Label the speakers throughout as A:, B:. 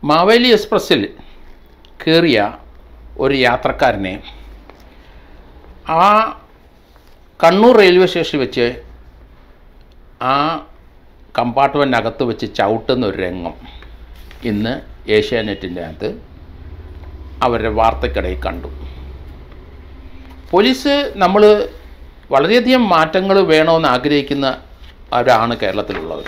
A: മാവേലി എക്സ്പ്രസ്സിൽ കയറിയ ഒരു യാത്രക്കാരനെ ആ കണ്ണൂർ റെയിൽവേ സ്റ്റേഷനിൽ വെച്ച് ആ കമ്പാർട്ട്മെൻറ്റിനകത്ത് വെച്ച് ചവിട്ടുന്ന ഒരു രംഗം ഇന്ന് ഏഷ്യാനെറ്റിൻ്റെ അകത്ത് അവരുടെ വാർത്തക്കിടയിൽ കണ്ടു പോലീസ് നമ്മൾ വളരെയധികം മാറ്റങ്ങൾ വേണമെന്ന് ആഗ്രഹിക്കുന്ന അവരാണ് കേരളത്തിലുള്ളവർ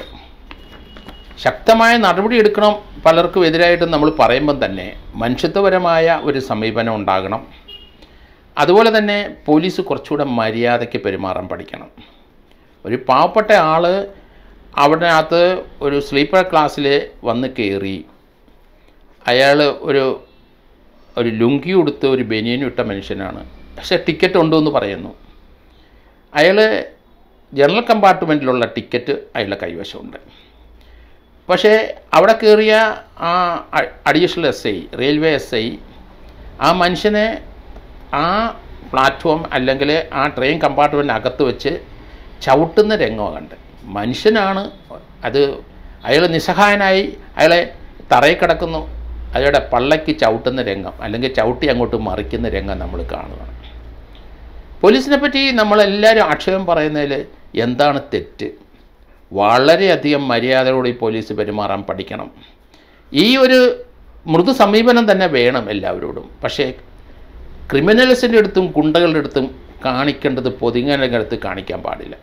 A: ശക്തമായ നടപടി എടുക്കണം പലർക്കും എതിരായിട്ട് നമ്മൾ പറയുമ്പം തന്നെ മനുഷ്യത്വപരമായ ഒരു സമീപനം ഉണ്ടാകണം അതുപോലെ തന്നെ പോലീസ് കുറച്ചുകൂടെ മര്യാദയ്ക്ക് പെരുമാറാൻ പഠിക്കണം ഒരു പാവപ്പെട്ട ആൾ അവിടെ അകത്ത് ഒരു സ്ലീപ്പർ ക്ലാസ്സിൽ വന്ന് കയറി അയാൾ ഒരു ഒരു ലുങ്കി ഉടുത്ത് ഒരു ബനിയനും ഇട്ട മനുഷ്യനാണ് പക്ഷേ ടിക്കറ്റ് ഉണ്ടോ എന്ന് പറയുന്നു അയാൾ ജനറൽ കമ്പാർട്ട്മെൻറ്റിലുള്ള ടിക്കറ്റ് അയാളുടെ കൈവശമുണ്ട് പക്ഷേ അവിടെ കയറിയ ആ additional S I railway S I ആ മനുഷ്യനെ ആ പ്ലാറ്റ്ഫോം അല്ലെങ്കിൽ ആ ട്രെയിൻ കമ്പാർട്ട്മെൻറ്റിനകത്ത് വെച്ച് ചവിട്ടുന്ന രംഗമാണ് കണ്ട് മനുഷ്യനാണ് അത് അയാൾ നിസ്സഹായനായി അയാളെ തറയിൽ കിടക്കുന്നു അയാളുടെ പള്ളയ്ക്ക് ചവിട്ടുന്ന രംഗം അല്ലെങ്കിൽ ചവിട്ടി അങ്ങോട്ട് മറിക്കുന്ന രംഗം നമ്മൾ കാണുകയാണ് പോലീസിനെ പറ്റി നമ്മളെല്ലാവരും ആക്ഷേപം പറയുന്നതിൽ എന്താണ് തെറ്റ് വളരെയധികം മര്യാദയോടെ ഈ പോലീസ് പെരുമാറാൻ പഠിക്കണം ഈ ഒരു മൃദു സമീപനം തന്നെ വേണം എല്ലാവരോടും പക്ഷേ ക്രിമിനൽസിൻ്റെ അടുത്തും ഗുണ്ടകളുടെ അടുത്തും കാണിക്കേണ്ടത് പൊതുങ്ങരുടെ അടുത്ത് കാണിക്കാൻ പാടില്ല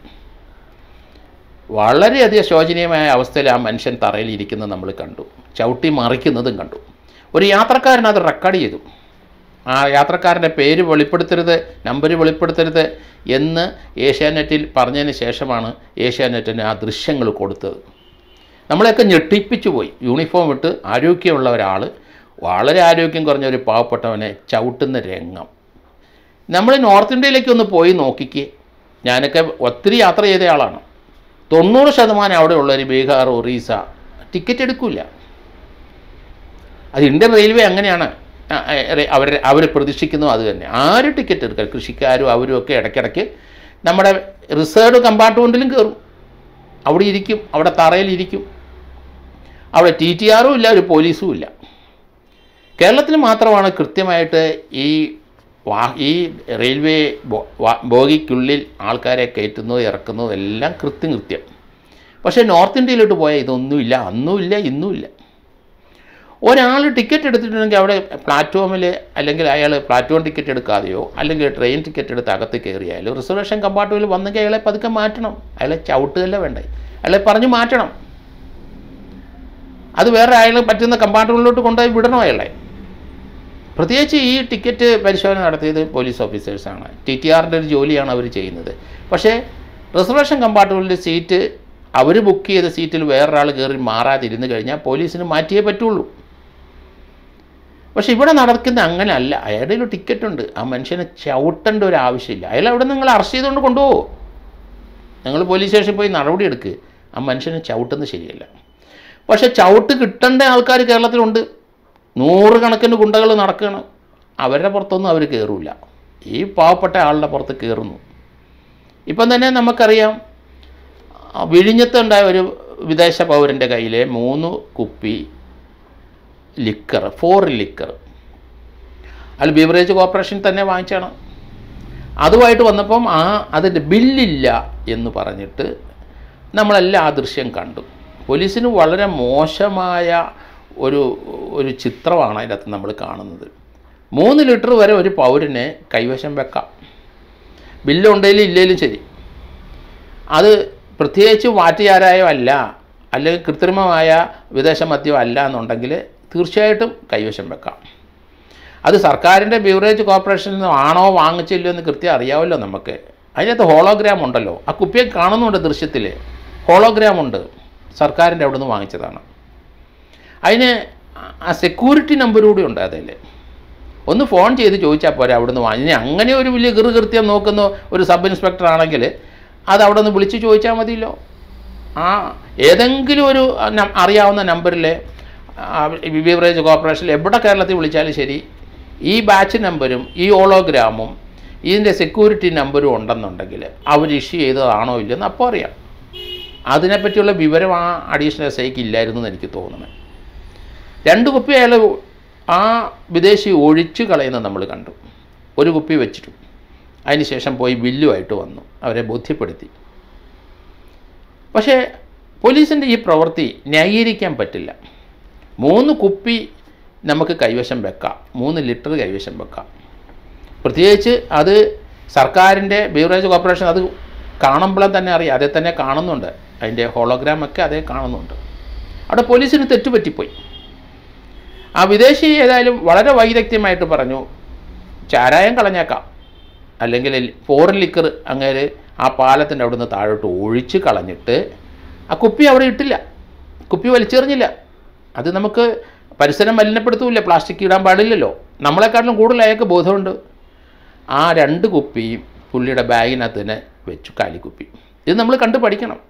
A: വളരെയധികം ശോചനീയമായ അവസ്ഥയിൽ ആ മനുഷ്യൻ തറയിൽ ഇരിക്കുന്നത് നമ്മൾ കണ്ടു ചവിട്ടി മറിക്കുന്നതും കണ്ടു ഒരു യാത്രക്കാരൻ അത് റെക്കോർഡ് ചെയ്തു ആ യാത്രക്കാരൻ്റെ പേര് വെളിപ്പെടുത്തരുത് നമ്പർ വെളിപ്പെടുത്തരുത് എന്ന് ഏഷ്യാനെറ്റിൽ പറഞ്ഞതിന് ശേഷമാണ് ഏഷ്യാനെറ്റിന് ആ ദൃശ്യങ്ങൾ കൊടുത്തത് നമ്മളെയൊക്കെ ഞെട്ടിപ്പിച്ചു പോയി യൂണിഫോം ഇട്ട് ആരോഗ്യമുള്ള ഒരാൾ വളരെ ആരോഗ്യം കുറഞ്ഞ ഒരു പാവപ്പെട്ടവനെ ചവിട്ടുന്ന രംഗം നമ്മൾ നോർത്ത് ഇന്ത്യയിലേക്ക് ഒന്ന് പോയി നോക്കിക്ക് ഞാനൊക്കെ ഒത്തിരി യാത്ര ചെയ്ത ആളാണ് തൊണ്ണൂറ് ശതമാനം അവിടെ ഉള്ളൊരു ബീഹാർ ഒറീസ ടിക്കറ്റ് എടുക്കില്ല അത് ഇന്ത്യൻ റെയിൽവേ അങ്ങനെയാണ് അവർ അവർ പ്രതീക്ഷിക്കുന്നു അത് തന്നെ ആര് ടിക്കറ്റ് എടുക്കുക കൃഷിക്കാരും അവരും ഒക്കെ ഇടയ്ക്കിടയ്ക്ക് നമ്മുടെ റിസർവ് കമ്പാർട്ട്മെൻറ്റിലും കയറും അവിടെ ഇരിക്കും അവിടെ തറയിലിരിക്കും അവിടെ ടി ടി ആറും ഇല്ല ഒരു പോലീസും ഇല്ല കേരളത്തിൽ മാത്രമാണ് കൃത്യമായിട്ട് ഈ വാ ഈ റെയിൽവേ ബോ വാ- ബോഗിക്കുള്ളിൽ ആൾക്കാരെ കയറ്റുന്നതും ഇറക്കുന്നതും എല്ലാം കൃത്യം കൃത്യം പക്ഷേ നോർത്ത് ഇന്ത്യയിലോട്ട് പോയാൽ ഇതൊന്നുമില്ല അന്നുമില്ല ഇന്നുമില്ല ഒരാൾ ടിക്കറ്റ് എടുത്തിട്ടുണ്ടെങ്കിൽ അവിടെ പ്ലാറ്റ്ഫോമിൽ അല്ലെങ്കിൽ അയാൾ പ്ലാറ്റ്ഫോം ടിക്കറ്റ് എടുക്കാതെയോ അല്ലെങ്കിൽ ട്രെയിൻ ടിക്കറ്റ് എടുത്ത് അകത്ത് കയറിയാലോ റിസർവേഷൻ കമ്പാർട്ട്മെൻറ്റിൽ വന്നെങ്കിൽ അയാളെ പതുക്കെ മാറ്റണം അയാളെ ചവിട്ടുകയല്ല വേണ്ടേ അയാളെ പറഞ്ഞ് മാറ്റണം അത് വേറെ അയാൾ പറ്റുന്ന കമ്പാർട്ട്മെൻറ്റിലോട്ട് കൊണ്ടുപോയി വിടണം അയാളെ പ്രത്യേകിച്ച് ഈ ടിക്കറ്റ് പരിശോധന നടത്തിയത് പോലീസ് ഓഫീസേഴ്സാണ് ടി ടി ആറിൻ്റെ ഒരു ജോലിയാണ് അവർ ചെയ്യുന്നത് പക്ഷേ റിസർവേഷൻ കമ്പാർട്ട്മെൻറ്റിൽ സീറ്റ് അവർ ബുക്ക് ചെയ്ത സീറ്റിൽ വേറൊരാൾ കയറി മാറാതിരുന്ന് കഴിഞ്ഞാൽ പോലീസിന് മാറ്റിയേ പറ്റുള്ളൂ പക്ഷേ ഇവിടെ നടക്കുന്ന അങ്ങനെ അല്ല അയാളുടെ ഒരു ടിക്കറ്റ് ഉണ്ട് ആ മനുഷ്യനെ ചവിട്ടേണ്ട ഒരു ആവശ്യമില്ല അയാൾ അവിടെ നിങ്ങൾ അറസ്റ്റ് ചെയ്തുകൊണ്ട് കൊണ്ടുപോകുമോ നിങ്ങൾ പോലീസ് സ്റ്റേഷനിൽ പോയി നടപടി എടുക്ക് ആ മനുഷ്യനെ ചവിട്ടുന്നത് ശരിയല്ല പക്ഷേ ചവിട്ട് കിട്ടേണ്ട ആൾക്കാർ കേരളത്തിലുണ്ട് നൂറുകണക്കിന് ഗുണ്ടകൾ നടക്കുകയാണ് അവരുടെ പുറത്തൊന്നും അവർ കയറില്ല ഈ പാവപ്പെട്ട ആളുടെ പുറത്ത് കയറുന്നു ഇപ്പം തന്നെ നമുക്കറിയാം ആ വിഴിഞ്ഞത്തുണ്ടായ ഒരു വിദേശ പൗരൻ്റെ കയ്യിലെ മൂന്ന് കുപ്പി ലിക്കർ ഫോർ ലിക്കർ അയാൾ ബീവറേജ് കോർപ്പറേഷൻ തന്നെ വാങ്ങിച്ചാണ് അതുമായിട്ട് വന്നപ്പം ആ അതിൻ്റെ ബില്ലില്ല എന്ന് പറഞ്ഞിട്ട് നമ്മളെല്ലാം ആ ദൃശ്യം കണ്ടു പോലീസിന് വളരെ മോശമായ ഒരു ഒരു ചിത്രമാണ് അതിൻ്റെ അകത്ത് നമ്മൾ കാണുന്നത് മൂന്ന് ലിറ്റർ വരെ ഒരു പൗരനെ കൈവശം വെക്കാം ബില്ലുണ്ടെങ്കിലും ഇല്ലെങ്കിലും ശരി അത് പ്രത്യേകിച്ച് വാറ്റുചാരായോ അല്ല അല്ലെങ്കിൽ കൃത്രിമമായ വിദേശ മദ്യം അല്ല എന്നുണ്ടെങ്കിൽ തീർച്ചയായിട്ടും കൈവശം വെക്കാം അത് സർക്കാരിൻ്റെ ബീവറേജ് കോർപ്പറേഷനിൽ നിന്ന് ആണോ വാങ്ങിച്ചില്ലോ എന്ന് കൃത്യം അറിയാമല്ലോ നമുക്ക് അതിനകത്ത് ഹോളോഗ്രാം ഉണ്ടല്ലോ ആ കുപ്പിയെ കാണുന്നുണ്ട് ദൃശ്യത്തിൽ ഹോളോഗ്രാം ഉണ്ട് സർക്കാരിൻ്റെ അവിടെ നിന്ന് വാങ്ങിച്ചതാണ് അതിന് ആ സെക്യൂരിറ്റി നമ്പർ കൂടി ഉണ്ട് അതിൽ ഒന്ന് ഫോൺ ചെയ്ത് ചോദിച്ചാൽ പോരെ അവിടെ നിന്ന് വാങ്ങി ഇനി അങ്ങനെ ഒരു വലിയ കൃത്യം നോക്കുന്ന ഒരു സബ് ഇൻസ്പെക്ടർ ആണെങ്കിൽ അത് അവിടെ നിന്ന് വിളിച്ച് ചോദിച്ചാൽ മതിയല്ലോ ആ ഏതെങ്കിലും ഒരു നം- അറിയാവുന്ന നമ്പറിൽ ബീവറേജ് കോർപ്പറേഷനിൽ എവിടെ കേരളത്തിൽ വിളിച്ചാലും ശരി ഈ ബാച്ച് നമ്പരും ഈ ഓളോഗ്രാമും ഇതിൻ്റെ സെക്യൂരിറ്റി നമ്പരും ഉണ്ടെന്നുണ്ടെങ്കിൽ അവർ ഇഷ്യൂ ചെയ്തതാണോ ഇല്ലെന്ന് അപ്പോൾ അറിയാം അതിനെപ്പറ്റിയുള്ള വിവരം ആ അഡീഷണൽ എസ് ഐക്ക് ഇല്ലായിരുന്നു എന്ന് എനിക്ക് തോന്നുന്നത് രണ്ട് കുപ്പി അയാൾ ആ വിദേശി ഒഴിച്ചു കളയുന്നത് നമ്മൾ കണ്ടു ഒരു കുപ്പി വെച്ചിട്ടു അതിനുശേഷം പോയി ബില്ലുമായിട്ട് വന്നു അവരെ ബോധ്യപ്പെടുത്തി പക്ഷേ പോലീസിൻ്റെ ഈ പ്രവൃത്തി ന്യായീകരിക്കാൻ പറ്റില്ല മൂന്ന് കുപ്പി നമുക്ക് കൈവശം വെക്കാം മൂന്ന് ലിറ്റർ കൈവശം വെക്കാം പ്രത്യേകിച്ച് അത് സർക്കാരിൻ്റെ ബീവറേജ് കോർപ്പറേഷൻ അത് കാണുമ്പോഴും തന്നെ അറിയാം അതേ തന്നെ കാണുന്നുണ്ട് അതിൻ്റെ ഹോളോഗ്രാം ഒക്കെ അതേ കാണുന്നുണ്ട് അവിടെ പോലീസിന് തെറ്റുപറ്റിപ്പോയി ആ വിദേശി ഏതായാലും വളരെ വൈദഗ്ധ്യമായിട്ട് പറഞ്ഞു ചാരായം കളഞ്ഞേക്കാം അല്ലെങ്കിൽ ഫോറിൻ ലിക്കർ അങ്ങേര് ആ പാലത്തിൻ്റെ അവിടുന്ന് താഴോട്ട് ഒഴിച്ച് കളഞ്ഞിട്ട് ആ കുപ്പി അവിടെ ഇട്ടില്ല കുപ്പി വലിച്ചെറിഞ്ഞില്ല അത് നമുക്ക് പരിസരം മലിനപ്പെടുത്തൂല്ല പ്ലാസ്റ്റിക് ഇടാൻ പാടില്ലല്ലോ നമ്മളെക്കാട്ടിലും കൂടുതൽ അയാൾക്ക് ബോധമുണ്ട് ആ രണ്ട് കുപ്പിയും പുള്ളിയുടെ ബാഗിനകത്ത് തന്നെ വെച്ചു കാലിക്കുപ്പി ഇത് നമ്മൾ കണ്ട് പഠിക്കണം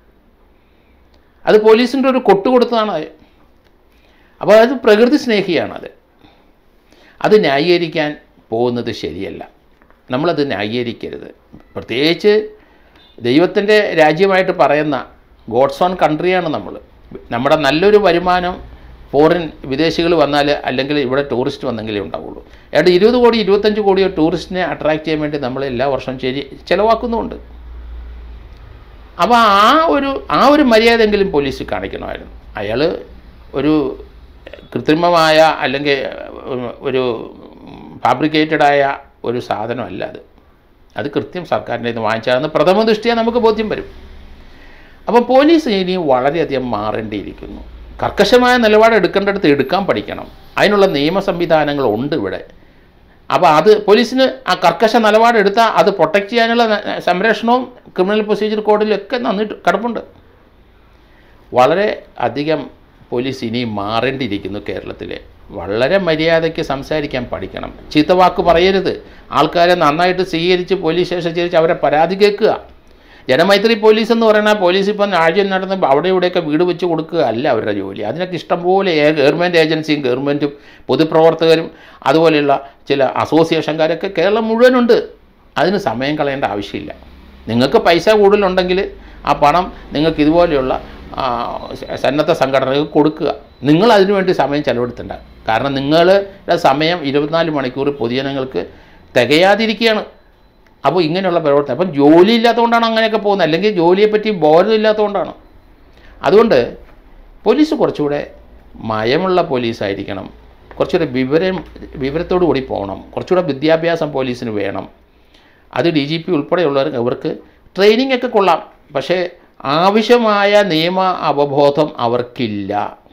A: അത് പോലീസിൻ്റെ ഒരു കൊട്ട് കൊടുത്തതാണ് അത് അപ്പോൾ അത് പ്രകൃതി സ്നേഹിയാണത് അത് ന്യായീകരിക്കാൻ പോകുന്നത് ശരിയല്ല നമ്മളത് ന്യായീകരിക്കരുത് പ്രത്യേകിച്ച് ദൈവത്തിൻ്റെ രാജ്യമായിട്ട് പറയുന്ന ഗോഡ്സ് ഓൺ കൺട്രിയാണ് നമ്മൾ നമ്മുടെ നല്ലൊരു വരുമാനം ഫോറിൻ വിദേശികൾ വന്നാൽ അല്ലെങ്കിൽ ഇവിടെ ടൂറിസ്റ്റ് വന്നെങ്കിലേ ഉണ്ടാവുള്ളൂ ഏതാണ്ട് ഇരുപത് കോടി ഇരുപത്തഞ്ച് കോടിയോ ടൂറിസ്റ്റിനെ അട്രാക്റ്റ് ചെയ്യാൻ വേണ്ടി നമ്മൾ എല്ലാ വർഷവും ശരി ചിലവാക്കുന്നുമുണ്ട് അപ്പോൾ ആ ഒരു ആ ഒരു മര്യാദയെങ്കിലും പോലീസ് കാണിക്കണമായിരുന്നു അയാൾ ഒരു കൃത്രിമമായ അല്ലെങ്കിൽ ഒരു ഫാബ്രിക്കേറ്റഡായ ഒരു സാധനമല്ല അത് അത് കൃത്യം സർക്കാരിൻ്റെ നിന്ന് വാങ്ങിച്ചാണെന്ന് പ്രഥമ ദൃഷ്ടിയാൽ നമുക്ക് ബോധ്യം വരും അപ്പോൾ പോലീസ് ഇനി വളരെയധികം മാറേണ്ടിയിരിക്കുന്നു കർക്കശമായ നിലപാട് എടുക്കേണ്ടടുത്ത് എടുക്കാൻ പഠിക്കണം അതിനുള്ള നിയമ സംവിധാനങ്ങൾ ഉണ്ട് ഇവിടെ അപ്പോൾ അത് പോലീസിന് ആ കർക്കശ നിലപാട് എടുത്താൽ അത് പ്രൊട്ടക്റ്റ് ചെയ്യാനുള്ള ന- സംരക്ഷണവും ക്രിമിനൽ പ്രൊസീജിയർ കോഡിലൊക്കെ നന്നിട്ട് കിടപ്പുണ്ട് വളരെ അധികം പോലീസ് ഇനി മാറേണ്ടിയിരിക്കുന്നു കേരളത്തിൽ വളരെ മര്യാദയ്ക്ക് സംസാരിക്കാൻ പഠിക്കണം ചീത്തവാക്ക് പറയരുത് ആൾക്കാരെ നന്നായിട്ട് സ്വീകരിച്ച് പോലീസ് സ്റ്റേഷൻ ചേരിച്ച് അവരെ പരാതി കേൾക്കുക ജനമൈത്രി പോലീസ് എന്ന് പറയുന്ന പോലീസ് ഇപ്പം രാജ്യം നടന്ന് അവിടെ ഇവിടെയൊക്കെ വീട് വെച്ച് കൊടുക്കുക അല്ല അവരുടെ ജോലി അതിനൊക്കെ ഇഷ്ടംപോലെ ഏ- ഗവൺമെൻറ് ഏജൻസിയും ഗവൺമെൻറ്റും പൊതുപ്രവർത്തകരും അതുപോലെയുള്ള ചില അസോസിയേഷൻകാരൊക്കെ കേരളം മുഴുവനുണ്ട് അതിന് സമയം കളയേണ്ട ആവശ്യമില്ല നിങ്ങൾക്ക് പൈസ കൂടുതലുണ്ടെങ്കിൽ ആ പണം നിങ്ങൾക്ക് ഇതുപോലെയുള്ള ആ, സ- സന്നദ്ധ സംഘടനകൾക്ക് കൊടുക്കുക നിങ്ങൾ അതിനു വേണ്ടി സമയം ചെലവെടുത്തണ്ട കാരണം നിങ്ങളുടെ സമയം ഇരുപത്തിനാല് മണിക്കൂർ പൊതുജനങ്ങൾക്ക് തികയാതിരിക്കുകയാണ് അപ്പോൾ ഇങ്ങനെയുള്ള പ്രവർത്തനം അപ്പം ജോലി ഇല്ലാത്തതുകൊണ്ടാണ് അങ്ങനെയൊക്കെ പോകുന്നത് അല്ലെങ്കിൽ ജോലിയെപ്പറ്റി ബോധമില്ലാത്തതുകൊണ്ടാണ് അതുകൊണ്ട് പോലീസ് കുറച്ചുകൂടെ മയമുള്ള പോലീസായിരിക്കണം കുറച്ചുകൂടെ വിവരം വിവരത്തോടു കൂടി പോകണം കുറച്ചുകൂടെ വിദ്യാഭ്യാസം പോലീസിന് വേണം അത് ഡി ജി പി ഉൾപ്പെടെയുള്ളവർ അവർക്ക് ട്രെയിനിങ് ഒക്കെ കൊള്ളാം പക്ഷേ ആവശ്യമായ നിയമ അവബോധം അവർക്കില്ല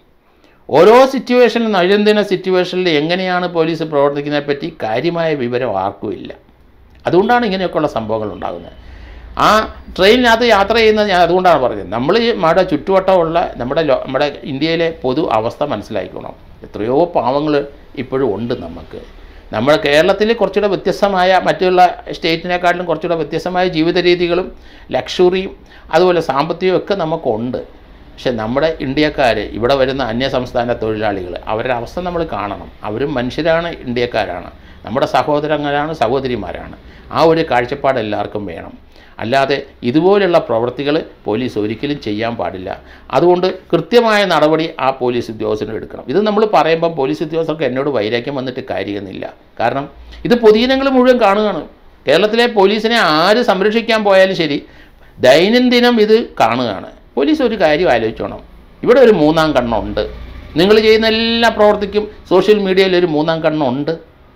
A: ഓരോ സിറ്റുവേഷനിലും നൈനംദിന സിറ്റുവേഷനിൽ എങ്ങനെയാണ് പോലീസ് പ്രവർത്തിക്കുന്നതിനെ പറ്റി കാര്യമായ വിവരം ആർക്കുമില്ല അതുകൊണ്ടാണ് ഇങ്ങനെയൊക്കെയുള്ള സംഭവങ്ങൾ ഉണ്ടാകുന്നത് ആ ട്രെയിനിനകത്ത് യാത്ര ചെയ്യുന്നത് ഞാൻ അതുകൊണ്ടാണ് പറഞ്ഞത് നമ്മൾ ഈ നമ്മുടെ ചുറ്റുവട്ടമുള്ള നമ്മുടെ ലോ- നമ്മുടെ ഇന്ത്യയിലെ പൊതു അവസ്ഥ മനസ്സിലാക്കണം എത്രയോ പാവങ്ങൾ ഇപ്പോഴും ഉണ്ട് നമുക്ക് നമ്മുടെ കേരളത്തിൽ കുറച്ചുകൂടെ വ്യത്യസ്തമായ മറ്റുള്ള സ്റ്റേറ്റിനെക്കാട്ടിലും കുറച്ചുകൂടെ വ്യത്യസ്തമായ ജീവിത രീതികളും ലക്ഷറിയും അതുപോലെ സാമ്പത്തികവും ഒക്കെ നമുക്കുണ്ട് പക്ഷെ നമ്മുടെ ഇന്ത്യക്കാർ ഇവിടെ വരുന്ന അന്യ സംസ്ഥാന തൊഴിലാളികൾ അവരുടെ അവസ്ഥ നമ്മൾ കാണണം അവരും മനുഷ്യരാണ് ഇന്ത്യക്കാരാണ് നമ്മുടെ സഹോദരങ്ങളാണ് സഹോദരിമാരാണ് ആ ഒരു കാഴ്ചപ്പാട് എല്ലാവർക്കും വേണം അല്ലാതെ ഇതുപോലുള്ള പ്രവൃത്തികൾ പോലീസ് ഒരിക്കലും ചെയ്യാൻ പാടില്ല അതുകൊണ്ട് കൃത്യമായ നടപടി ആ പോലീസ് ഉദ്യോഗസ്ഥനും എടുക്കണം ഇത് നമ്മൾ പറയുമ്പം പോലീസ് ഉദ്യോഗസ്ഥർക്ക് എന്നോട് വൈരാഗ്യം വന്നിട്ട് കാര്യമൊന്നുമില്ല കാരണം ഇത് പൊതുജനങ്ങൾ മുഴുവൻ കാണുകയാണ് കേരളത്തിലെ പോലീസിനെ ആര് സംരക്ഷിക്കാൻ പോയാലും ശരി ദൈനംദിനം ഇത് കാണുകയാണ് പോലീസ് ഒരു കാര്യം ആലോചിച്ചോണം ഇവിടെ ഒരു മൂന്നാം കണ്ണുണ്ട് നിങ്ങൾ ചെയ്യുന്ന എല്ലാ പ്രവർത്തിക്കും സോഷ്യൽ മീഡിയയിൽ ഒരു മൂന്നാം കണ്ണുണ്ട്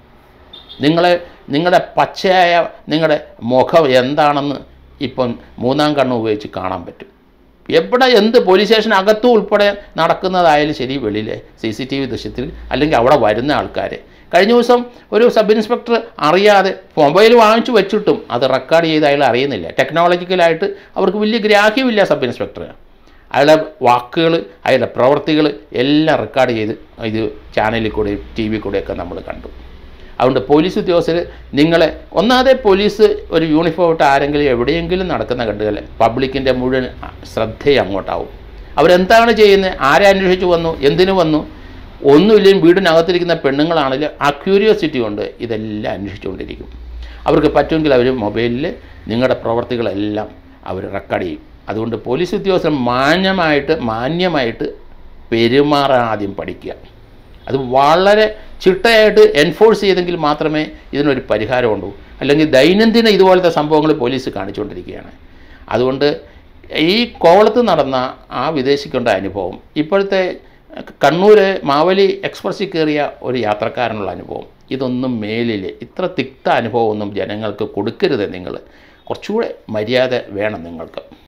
A: നിങ്ങളെ നിങ്ങളുടെ പച്ചയായ നിങ്ങളുടെ മുഖം എന്താണെന്ന് ഇപ്പം മൂന്നാം കണ്ണ് ഉപയോഗിച്ച് കാണാൻ പറ്റും എവിടെ എന്ത് പോലീസ് സ്റ്റേഷൻ അകത്തും ഉൾപ്പെടെ നടക്കുന്നതായാലും ശരി വെളിയിലെ സി സി ടി വി ദൃശ്യത്തിൽ അല്ലെങ്കിൽ അവിടെ വരുന്ന ആൾക്കാർ കഴിഞ്ഞ ദിവസം ഒരു സബ് ഇൻസ്പെക്ടർ അറിയാതെ മൊബൈൽ വാങ്ങിച്ചു വെച്ചിട്ടും അത് റെക്കോർഡ് ചെയ്ത് അയാൾ അറിയുന്നില്ല ടെക്നോളജിക്കലായിട്ട് അവർക്ക് വലിയ ഗ്രാഹ്യമില്ല സബ് ഇൻസ്പെക്ടർ അയാളുടെ വാക്കുകൾ അയാളുടെ പ്രവൃത്തികൾ എല്ലാം റെക്കോർഡ് ചെയ്ത് ഇത് ചാനലിൽ കൂടെ ടി വി കൂടെയൊക്കെ നമ്മൾ കണ്ടു അതുകൊണ്ട് പോലീസ് ഉദ്യോഗസ്ഥർ നിങ്ങളെ ഒന്നാമതെ പോലീസ് ഒരു യൂണിഫോം ഇട്ട് ആരെങ്കിലും എവിടെയെങ്കിലും നടക്കുന്ന കണ്ടുകൾ പബ്ലിക്കിൻ്റെ മുഴുവൻ ശ്രദ്ധയും അങ്ങോട്ടാവും അവരെന്താണ് ചെയ്യുന്നത് ആരെ അന്വേഷിച്ച് വന്നു എന്തിനു വന്നു ഒന്നുമില്ലെങ്കിൽ വീടിനകത്തിരിക്കുന്ന പെണ്ണുങ്ങളാണെങ്കിലും ആ ക്യൂരിയോസിറ്റി കൊണ്ട് ഇതെല്ലാം അന്വേഷിച്ചുകൊണ്ടിരിക്കും അവർക്ക് പറ്റുമെങ്കിൽ അവർ മൊബൈലിൽ നിങ്ങളുടെ പ്രവർത്തികളെല്ലാം അവർ റെക്കോർഡ് ചെയ്യും അതുകൊണ്ട് പോലീസ് ഉദ്യോഗസ്ഥർ മാന്യമായിട്ട് മാന്യമായിട്ട് പെരുമാറാൻ ആദ്യം പഠിക്കുക അത് വളരെ ചിട്ടയായിട്ട് എൻഫോഴ്സ് ചെയ്തെങ്കിൽ മാത്രമേ ഇതിനൊരു പരിഹാരമുണ്ടൂ അല്ലെങ്കിൽ ദൈനംദിന ഇതുപോലത്തെ സംഭവങ്ങൾ പോലീസ് കാണിച്ചുകൊണ്ടിരിക്കുകയാണ് അതുകൊണ്ട് ഈ കോവളത്ത് നടന്ന ആ വിദേശിക്കൊണ്ട അനുഭവം ഇപ്പോഴത്തെ കണ്ണൂർ മാവലി എക്സ്പ്രസ്സിൽ കയറിയ ഒരു യാത്രക്കാരനുള്ള അനുഭവം ഇതൊന്നും മേലിൽ ഇത്ര തിക്ത അനുഭവമൊന്നും ജനങ്ങൾക്ക് കൊടുക്കരുത് നിങ്ങൾ കുറച്ചുകൂടെ മര്യാദ വേണം നിങ്ങൾക്ക്